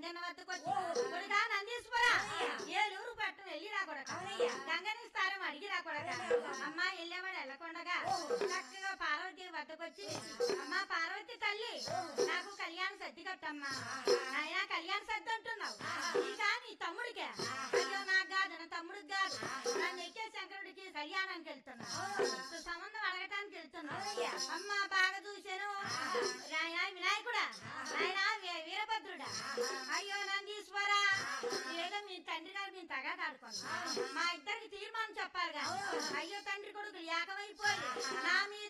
రాజన్న వద్దకు వచ్చి కొడుకా నందీశ్వరా ఏలూరు పట్టు వెళ్ళి రా కొడక గంగని స్థానం అడిగి రా కొడక అమ్మా వెళ్ళేవాడు వెళ్ళకుండగా చక్కగా పార్వతి వద్దకు వచ్చి అమ్మా పార్వతి తల్లి నాకు కళ్యాణ సద్ది కట్టమ్మా నాయనా కళ్యాణ సద్ది అంటున్నావు ఇక నీ తమ్ముడికే అయ్యో నాకు కాదు నా తమ్ముడికి కాదు నన్ను ఎక్కే శంకరుడికి కళ్యాణానికి వెళ్తున్నా ఇప్పుడు సంబంధం అడగటానికి వెళ్తున్నా అమ్మ బాగా చూశాను నాయనా వినాయకుడా నాయనా వీ- వీరభద్రుడా అయ్యో నందీశ్వరా ఏదో మీ తండ్రి గారు మేము తగా కాడుకున్నాం మా ఇద్దరికి తీర్మానం చెప్పాలిగా అయ్యో తండ్రి కొడుకులు ఏకమైపోయి నా మీద